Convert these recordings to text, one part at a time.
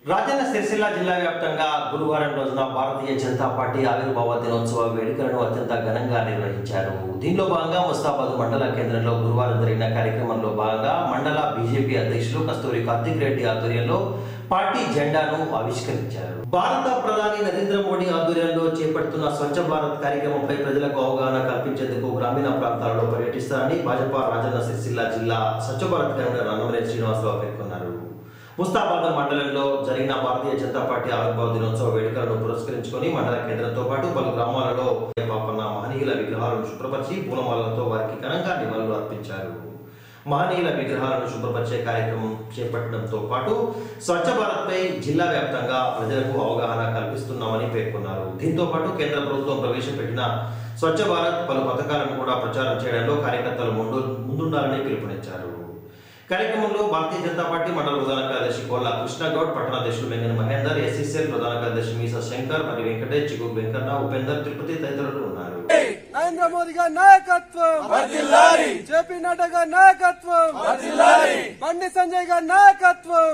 రాజన్న సిరిసిల్ల జిల్లా వ్యాప్తంగా గురువారం రోజున భారతీయ జనతా పార్టీ ఆవిర్భావ దినోత్సవ వేడుకలను అత్యంత ఘనంగా నిర్వహించారు దీనిలో భాగంగా ముస్తాబాద్ మండల కేంద్రంలో గురువారం జరిగిన కార్యక్రమంలో భాగంగా మండల బీజేపీ అధ్యక్షులు కస్తూరి కార్తిక్ రెడ్డి ఆధ్వర్యంలో పార్టీ జెండాను ఆవిష్కరించారు భారత ప్రధాని నరేంద్ర మోడీ ఆధ్వర్యంలో చేపడుతున్న స్వచ్ఛ భారత్ కార్యక్రమంపై ప్రజలకు అవగాహన కల్పించేందుకు గ్రామీణ ప్రాంతాలలో పర్యటిస్తారని భాజపా రాజన్న సిరిసిల్ల జిల్లా స్వచ్ఛ భారత్ కన్వీనర్ అన్నమనేని శ్రీనివాసరావు పేర్కొన్నారు ముస్తాబాద్ మండలంలో జరిగిన భారతీయ జనతా పార్టీ ఆవిర్భావ దినోత్సవ వేడుకలను పురస్కరించుకొని మండల కేంద్రంతో పాటు పలు గ్రామాలలో పాపన్న మహనీయుల విగ్రహాలను శుభ్రపరిచి పూలమాలలతో వారికి ఘనంగా నివాళులు అర్పించారు మహనీయుల విగ్రహాలను శుభ్రపరిచే కార్యక్రమం చేపట్టడంతో పాటు స్వచ్ఛ భారత్పై జిల్లా వ్యాప్తంగా ప్రజలకు అవగాహన కల్పిస్తున్నామని పేర్కొన్నారు దీంతో పాటు కేంద్ర ప్రభుత్వం ప్రవేశపెట్టిన స్వచ్ఛ భారత్ పలు పథకాలను కూడా ప్రచారం చేయడంలో కార్యకర్తలు ముందు ముందుండాలని పిలుపునిచ్చారు కార్యక్రమంలో భారతీయ జనతా పార్టీ మండల ప్రధాన కార్యదర్శి కోల్లా కృష్ణగౌడ్ పట్టణ అధ్యక్షులు వెంకన్న మహేందర్ ఎస్ఎస్ఎల్ ప్రధాన కార్యదర్శి మీసా శంకర్ మరి వెంకటేష్ చిగు వెంకన్న ఉపేందర్ తిరుపతి తదితరులు ఉన్నారు నరేంద్ర మోదీ గారి నాయకత్వం జేపీ నడ్డా గారి నాయకత్వం బండి సంజయ్ గారి నాయకత్వం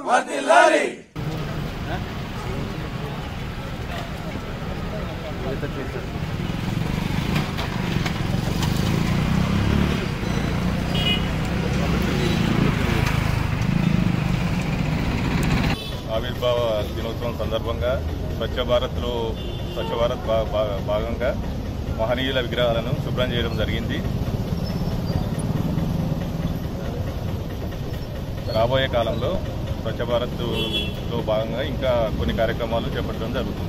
ఆవిర్భావ దినోత్సవం సందర్భంగా స్వచ్ఛ భారత్లో స్వచ్ఛ భారత్ భా- భా- భాగంగా మహనీయుల విగ్రహాలను శుభ్రం చేయడం జరిగింది రాబోయే కాలంలో స్వచ్ఛ భారత్లో భాగంగా ఇంకా కొన్ని కార్యక్రమాలు చేపట్టడం జరుగుతుంది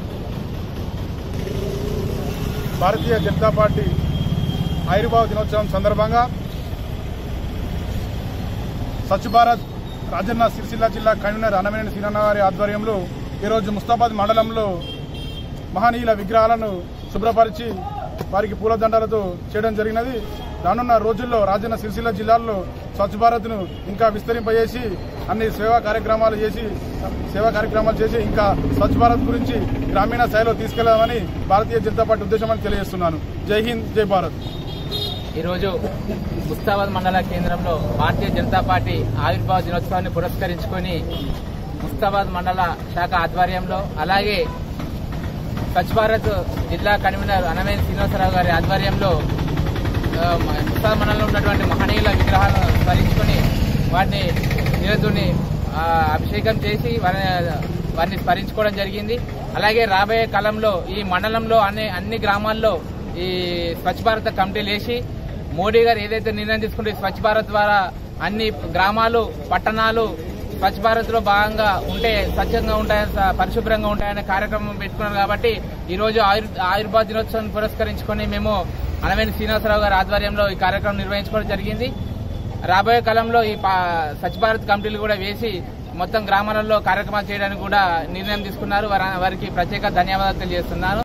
భారతీయ జనతా పార్టీ ఆవిర్భావ దినోత్సవం సందర్భంగా స్వచ్ఛ భారత్ రాజన్న సిరిసిల్ల జిల్లా కన్వీనర్ అనమనేని సీనన్న గారి ఆధ్వర్యంలో ఈరోజు ముస్తాబాద్ మండలంలో మహనీయుల విగ్రహాలను శుభ్రపరిచి వారికి పూలదండలతో చేయడం జరిగినది రానున్న రోజుల్లో రాజన్న సిరిసిల్ల జిల్లాల్లో స్వచ్ఛ భారత్ను ఇంకా విస్తరింపజేసి అన్ని సేవా కార్యక్రమాలు చేసి సేవా కార్యక్రమాలు చేసి ఇంకా స్వచ్ఛ భారత్ గురించి గ్రామీణ స్థాయిలో తీసుకెళ్లామని భారతీయ జనతా పార్టీ ఉద్దేశమని తెలియజేస్తున్నాను జై హింద్ జై భారత్ ఈరోజు ముస్తాబాద్ మండల కేంద్రంలో భారతీయ జనతా పార్టీ ఆవిర్భావ దినోత్సవాన్ని పురస్కరించుకొని ముస్తాబాద్ మండల శాఖ ఆధ్వర్యంలో అలాగే స్వచ్ఛ భారత్ జిల్లా కన్వీనర్ అనమేని శ్రీనివాసరావు గారి ఆధ్వర్యంలో ఆ, ముస్తాబాద్ మండలంలో ఉన్నటువంటి మహనీయుల విగ్రహాలను స్మరించుకొని వాటిని నీరదుని అభిషేకం చేసి వారిని వారిని స్మరించుకోవడం జరిగింది అలాగే రాబోయే కాలంలో ఈ మండలంలో అన్ని అన్ని గ్రామాల్లో ఈ స్వచ్ఛ భారత్ కమిటీలు వేసి మోడీ గారు ఏదైతే నిర్ణయం తీసుకుంటే స్వచ్ఛ భారత్ ద్వారా అన్ని గ్రామాలు పట్టణాలు స్వచ్ఛ భారత్ లో భాగంగా ఉంటే స్వచ్ఛంగా ఉంటాయని స- పరిశుభ్రంగా ఉంటాయనే కార్యక్రమం పెట్టుకున్నారు కాబట్టి ఈ రోజు ఆయుర్ ఆయుర్భావ దినోత్సవం పురస్కరించుకొని మేము అనవేని శ్రీనివాసరావు గారి ఆధ్వర్యంలో ఈ కార్యక్రమం నిర్వహించుకోవడం జరిగింది రాబోయే కాలంలో ఈ పా- స్వచ్ఛ భారత్ కమిటీలు కూడా వేసి మొత్తం గ్రామాలలో కార్యక్రమాలు చేయడానికి కూడా నిర్ణయం తీసుకున్నారు వారి- వారికి ప్రత్యేక ధన్యవాదాలు తెలియజేస్తున్నాను